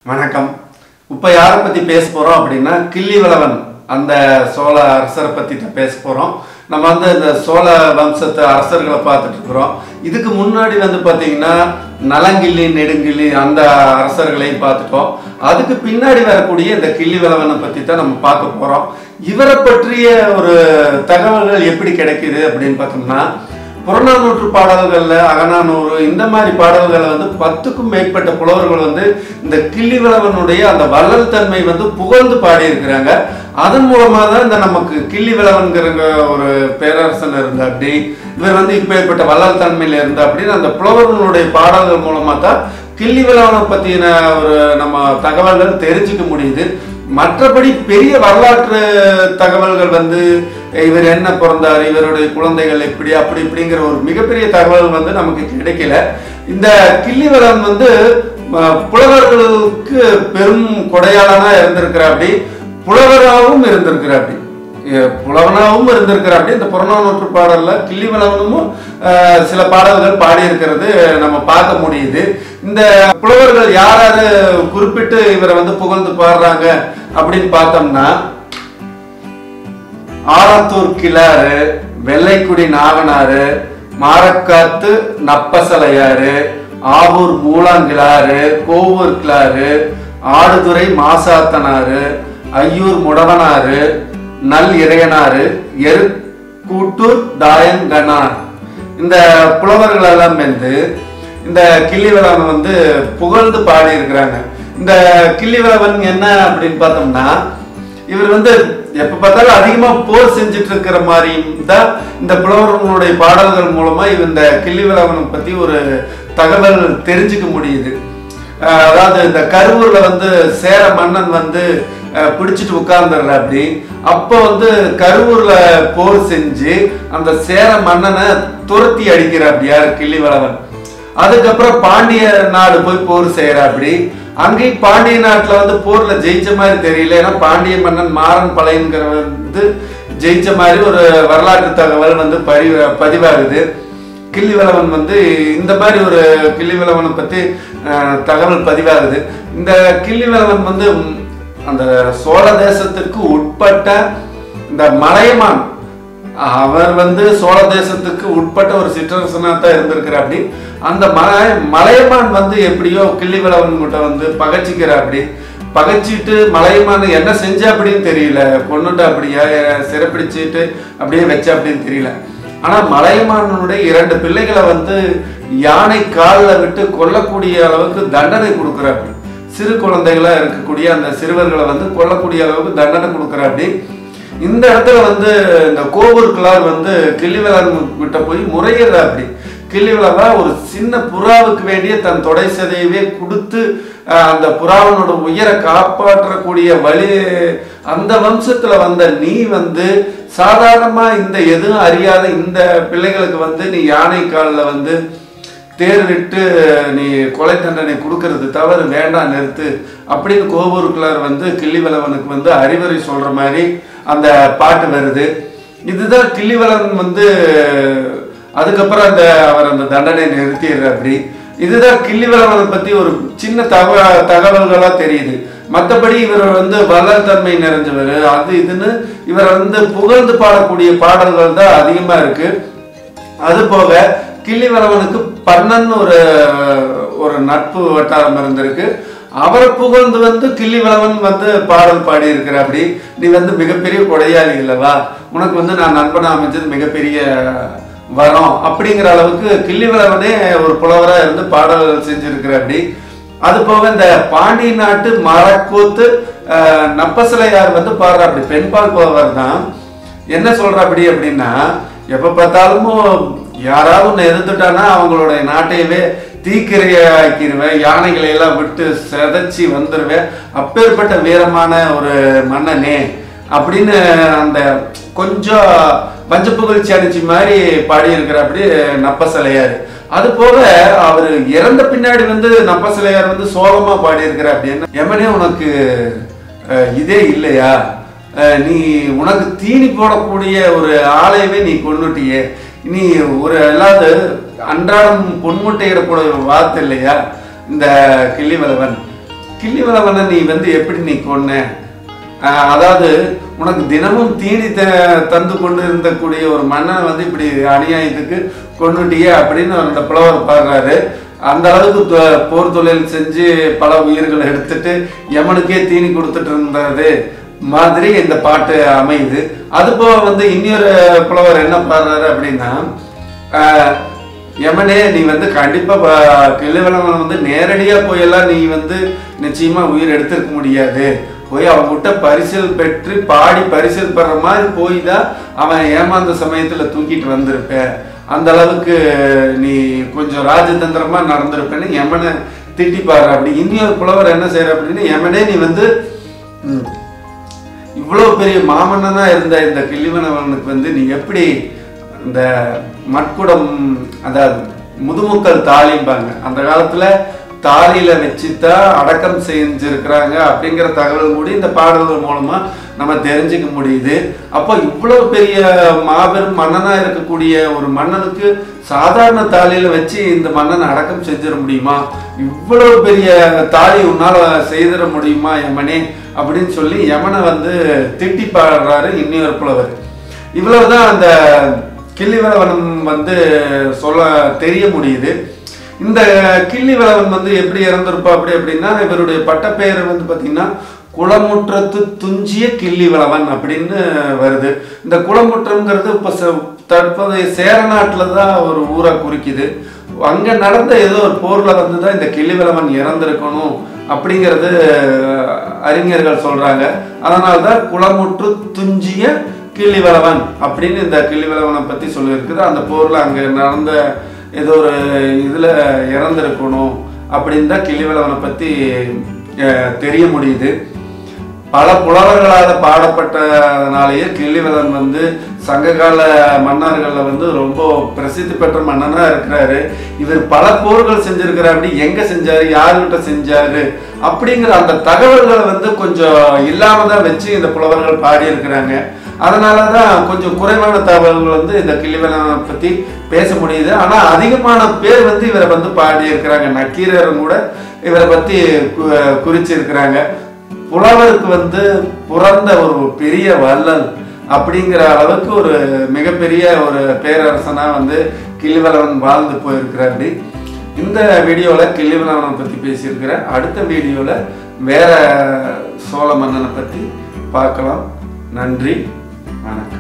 வணக்கம் இப்போ யாரை பற்றி பேச போகிறோம் அப்படின்னா கிள்ளிவளவன் அந்த சோழ அரசரை பற்றி தான் பேச போகிறோம் நம்ம வந்து இந்த சோழ வம்சத்து அரசர்களை பார்த்துட்டு இருக்கிறோம் இதுக்கு முன்னாடி வந்து பார்த்தீங்கன்னா நலங்கிள்ளி நெடுங்கிள்ளி அந்த அரசர்களையும் பார்த்துட்டோம் அதுக்கு பின்னாடி வரக்கூடிய இந்த கிள்ளிவளவனை பற்றி தான் நம்ம பார்க்க போகிறோம் இவரை பற்றிய ஒரு தகவல்கள் எப்படி கிடைக்குது அப்படின்னு பார்த்தோம்னா புறநானூற்று பாடல்கள்ல அகநானூறு இந்த மாதிரி பாடல்களை வந்து பத்துக்கும் மேற்பட்ட புலவர்கள் வந்து இந்த கிள்ளிவிளவனுடைய அந்த வள்ளல் தன்மை வந்து புகழ்ந்து பாடியிருக்கிறாங்க அதன் மூலமா தான் இந்த நமக்கு கிள்ளிவிளவன்கிற ஒரு பேரரசன் இருந்த அப்படி இவர் வந்து இப்பேற்பட்ட வள்ளல் தன்மையில இருந்த அப்படின்னு அந்த புலவர்களுடைய பாடல்கள் மூலமா தான் கிள்ளிவிளவனை பத்தின ஒரு நம்ம தகவல்கள் தெரிஞ்சுக்க முடியுது மற்றபடி பெரிய வரலாற்று தகவல்கள் வந்து இவர் என்ன பிறந்தார் இவருடைய குழந்தைகள் எப்படி அப்படி இப்படிங்கிற ஒரு மிகப்பெரிய தகவல் வந்து நமக்கு கிடைக்கல இந்த கிள்ளிவரம் வந்து ம- புலவர்களுக்கு பெரும் கொடையாளனா இருந்திருக்கிறாப்படி புலவராகவும் இருந்திருக்கிறாப்படி எ- புலவனாகவும் இருந்திருக்கிறாப்படி இந்த புறநானூற்று பாடல்ல கிள்ளிவளவனும் அஹ், சில பாடல்கள் பாடியிருக்கிறது நம்ம பார்க்க முடியுது இந்த புலவர்கள் யார் யாரு குறிப்பிட்டு இவரை வந்து புகழ்ந்து பாடுறாங்க அப்படின்னு பார்த்தோம்னா ஆலத்தூர் கிளாறு வெள்ளைக்குடி நாகனாரு மாரக்காத்து நப்பசலையாறு ஆவூர் மூலாங்கிளாறு கோவூர் கிளாறு ஆடுதுறை மாசாத்தனாரு ஐயூர் முடவனாரு நல் இறையனாரு எருக்கூட்டூர் தாயங்கனார் இந்த புலவர்கள் எல்லாம் வந்து இந்த கிள்ளிவளவன் வந்து புகழ்ந்து பாடி இருக்கிறாங்க இந்த கிள்ளிவளவன் என்ன அப்படின்னு பார்த்தோம்னா இவர் வந்து எப்ப பார்த்தாலும் அதிகமா போர் செஞ்சுட்டு இருக்கிற மாதிரி தான் இந்த புலவர்களுடைய பாடல்கள் மூலமா இவ இந்த கிள்ளிவிளவனை பத்தி ஒரு தகவல் தெரிஞ்சுக்க முடியுது அஹ் அதாவது இந்த கருவூர்ல வந்து சேர மன்னன் வந்து அஹ், பிடிச்சிட்டு உட்கார்ந்துடுற அப்படி அப்போ வந்து கருவூர்ல போர் செஞ்சு அந்த சேர மன்னனை துரத்தி அடிக்கிற அப்படி யாரு கிள்ளிவளவன் அதுக்கப்புறம் பாண்டிய நாடு போய் போர் செய்யற அப்படி அங்கேயும் பாண்டிய நாட்டுல வந்து போர்ல ஜெயிச்ச மாதிரி தெரியல ஏன்னா பாண்டிய மன்னன் மாறன் பழையங்கிறவன் வந்து ஜெயிச்ச மாதிரி ஒரு வரலாற்று தகவல் வந்து பரி பதிவாகுது கிள்ளிவளவன் வந்து இந்த மாதிரி ஒரு கிள்ளிவளவனை பத்தி அஹ், தகவல் பதிவாகுது இந்த கிள்ளிவளவன் வந்து ம், அந்த சோழ தேசத்திற்கு உட்பட்ட இந்த மலையமான் அவர் வந்து சோழ தேசத்துக்கு உட்பட்ட ஒரு சிற்றரசனா தான் இருந்திருக்கிற அப்படி அந்த மலை மலையமான் வந்து எப்படியோ கிள்ளிவளவன் கிட்ட வந்து பகைச்சிக்கிற அப்படி பகைச்சிட்டு மலையமான் என்ன செஞ்ச அப்படின்னு தெரியல கொண்டுட்டு அப்படியா சிறப்பிடிச்சிட்டு அப்படியே வச்ச அப்படின்னு தெரியல ஆனா மலையமானுடைய இரண்டு பிள்ளைகளை வந்து யானை காலில் விட்டு கொல்லக்கூடிய அளவுக்கு தண்டனை கொடுக்குறாப்படி சிறு குழந்தைகளா இருக்கக்கூடிய அந்த சிறுவர்களை வந்து கொல்லக்கூடிய அளவுக்கு தண்டனை கொடுக்குறாப்படி இந்த இடத்துல வந்து இந்த கோவூர் கிளார் வந்து கிள்ளிவிளன் கிட்ட போய் முறையிடுற அப்படி கிள்ளிவிளவா ஒரு சின்ன புறாவுக்கு வேண்டிய தன் தொடை சதையவே கொடுத்து அஹ், அந்த புறாவனோட உயிரை காப்பாற்றக்கூடிய வழி அந்த வம்சத்துல வந்த நீ வந்து சாதாரணமா இந்த எதுவும் அறியாத இந்த பிள்ளைகளுக்கு வந்து நீ யானை காலில் வந்து தேர்விட்டு நீ கொலை தண்டனை கொடுக்கறது தவறு வேண்டாம் நிறுத்து அப்படின்னு கோபூருக்குள்ளார் வந்து கிள்ளிவளவனுக்கு வந்து அறிவுரை சொல்ற மாதிரி அந்த பாட்டு வருது இதுதான் கிள்ளிவளவன் வந்து அதுக்கப்புறம் அந்த அவர் அந்த தண்டனை நிறுத்திடுற அப்படி இதுதான் கிள்ளிவளவனை பத்தி ஒரு சின்ன தக தகவல்களா தெரியுது மற்றபடி இவர் வந்து வள்ளல் தன்மை நிறைஞ்சவர் அது இதுன்னு இவர் வந்து புகழ்ந்து பாடக்கூடிய பாடல்கள் தான் அதிகமா இருக்கு அது போக கிள்ளிவளவனுக்கு பன்னன் ஒரு ஒரு நட்பு வட்டாரம் இருந்திருக்கு அவரை புகழ்ந்து வந்து கிள்ளிவளவன் வந்து பாடல் பாடி இருக்கிற அப்படி நீ வந்து மிகப்பெரிய கொடையாளி இல்லவா உனக்கு வந்து நான் நண்பனா அமைஞ்சது மிகப்பெரிய வரம் அப்படிங்கிற அளவுக்கு கிள்ளிவளவனே ஒரு புலவரா இருந்து பாடல் செஞ்சிருக்கிற அப்படி அது போக இந்த பாண்டி நாட்டு மரக்கூத்து அஹ், நப்பசலையார் வந்து பாடுற அப்படி பெண்பால் புலவர் தான் என்ன சொல்ற அப்படி அப்படின்னா எப்ப பார்த்தாலும் யாராவது ஒன்று எதிர்த்துட்டானா அவங்களுடைய நாட்டையவே தீக்கிரையாக்கிடுவேன் யானைகளை எல்லாம் விட்டு செதைச்சி வந்துடுவேன் அப்பேற்பட்ட வீரமான ஒரு மன்னனே அப்படின்னு அந்த கொஞ்சம் பஞ்ச புகழ்ச்சி அடிச்சு மாதிரி பாடியிருக்கிற அப்படி நப்பசலையார் அது போக அவர் இறந்த பின்னாடி வந்து நப்பசலையார் வந்து சோகமா பாடியிருக்கிற அப்படின்னா எமனே உனக்கு அஹ், இதே இல்லையா அஹ் நீ உனக்கு தீனி போடக்கூடிய ஒரு ஆளையவே நீ கொண்டுட்டியே நீ ஒரு எல்லாது அன்றாடம் பொன்முட்டையிடக்கூடிய ஒரு வார்த்தை இல்லையா இந்த கிள்ளிவளவன் கிள்ளிவளவனை நீ வந்து எப்படி நீ கொன்ன ஆஹ் அதாவது உனக்கு தினமும் தீனி த- தந்து கொண்டு இருந்தக்கூடிய ஒரு மன்னனை வந்து இப்படி அநியாயத்துக்கு கொண்டுட்டியே அப்படின்னு அந்த புலவர் பாடுறாரு அந்த அளவுக்கு தொ- போர் தொழில் செஞ்சு பல உயிர்களை எடுத்துட்டு யமனுக்கே தீனி கொடுத்துட்டு இருந்தது மாதிரி இந்த பாட்டு அமையுது அது போக வந்து இன்னொரு புலவர் என்ன பாடுறாரு அப்படின்னா ஆஹ் யமனே நீ வந்து கண்டிப்பா ப- கிள்ளுவளவன் வந்து நேரடியா போயெல்லாம் நீ வந்து நிச்சயமா உயிர் எடுத்திருக்க முடியாது போய் அவங்ககிட்ட பரிசில் பெற்று பாடி பரிசில் பெற மாதிரி போய் தான் அவன் ஏமாந்த சமயத்துல தூக்கிட்டு வந்திருப்ப அந்த அளவுக்கு நீ கொஞ்சம் ராஜதந்திரமா நடந்திருப்பேன்னு யமனை திட்டிப்பாரு அப்படி இன்னொரு புலவர் என்ன செய்யற அப்படின்னு யமனே நீ வந்து ம், இவ்வளவு பெரிய மாமன்னனா இருந்த இந்த கிள்ளிவனவனுக்கு வந்து நீ எப்படி இந்த மட்குடம் அதாவது முதுமுக்கள் தாலிம்பாங்க அந்த காலத்துல தாலியில வச்சுதான் அடக்கம் செஞ்சிருக்கிறாங்க அப்படிங்கிற தகவல் கூட இந்த பாடல்கள் மூலமா நம்ம தெரிஞ்சுக்க முடியுது அப்போ இவ்வளவு பெரிய மாபெரும் மன்னனா இருக்கக்கூடிய ஒரு மன்னனுக்கு சாதாரண தாலியில வச்சு இந்த மன்னனை அடக்கம் செஞ்சிட முடியுமா இவ்வளவு பெரிய தாலி உன்னால செய்திட முடியுமா யமனே அப்படின்னு சொல்லி யமனை வந்து திட்டி பாடுறாரு இன்னொரு புலவர் இவ்வளவுதான் அந்த கிள்ளிவளவனம் வந்து சொல்ல தெரிய முடியுது இந்த கிள்ளிவளவன் வந்து எப்படி இறந்திருப்பா அப்படி அப்படின்னா இவருடைய பட்டப்பெயர் வந்து பார்த்தீங்கன்னா குளமுற்றத்து துஞ்சிய கிள்ளிவளவன் அப்படின்னு வருது இந்த குளமுற்றம்ங்கிறது இப்போ ச- தற்போதைய சேரநாட்டில் தான் ஒரு ஊரை குறிக்குது அங்க நடந்த ஏதோ ஒரு போர்ல வந்து தான் இந்த கிள்ளிவளவன் இறந்திருக்கணும் அப்படிங்கிறது அறிஞர்கள் சொல்றாங்க அதனால தான் குளமுற்று துஞ்சிய கிள்ளிவளவன் அப்படின்னு இந்த கிள்ளிவளவனை பத்தி சொல்லியிருக்குது அந்த போர்ல அங்க நடந்த ஏதோ ஒரு இதுல இறந்திருக்கணும் அப்படின்னு தான் கிள்ளிவளவனை பத்தி அஹ், தெரிய முடியுது பல புலவர்களால் பாடப்பட்டதுனாலேயே கிள்ளிவளன் வந்து சங்ககால மன்னர்கள்ல வந்து ரொம்ப பிரசித்தி பெற்ற மன்னனா இருக்கிறாரு இவர் பல போர்கள் செஞ்சிருக்கிறார் அப்படி எங்க செஞ்சாரு யாருகிட்ட செஞ்சாரு அப்படிங்கிற அந்த தகவல்களை வந்து கொஞ்சம் இல்லாம தான் வச்சு இந்த புலவர்கள் பாடியிருக்கிறாங்க அதனால தான் கொஞ்சம் குறைவான தகவல்கள் வந்து இந்த கிள்ளிவளனை பத்தி பேச முடியுது ஆனா அதிகமான பேர் வந்து இவரை வந்து பாடியிருக்கிறாங்க நக்கீரரும் கூட இவரை பத்தி கு- குறிச்சிருக்கிறாங்க புலவருக்கு வந்து பிறந்த ஒரு பெரிய வள்ளல் அப்படிங்கிற அளவுக்கு ஒரு மிகப்பெரிய ஒரு பேரரசனா வந்து கிள்ளிவளவன் வாழ்ந்து போயிருக்கிறாரு இந்த வீடியோவில் கிள்ளிவளவனை பற்றி பேசியிருக்கிறேன் அடுத்த வீடியோவில் வேற சோழ மன்னனை பற்றி பார்க்கலாம் நன்றி வணக்கம்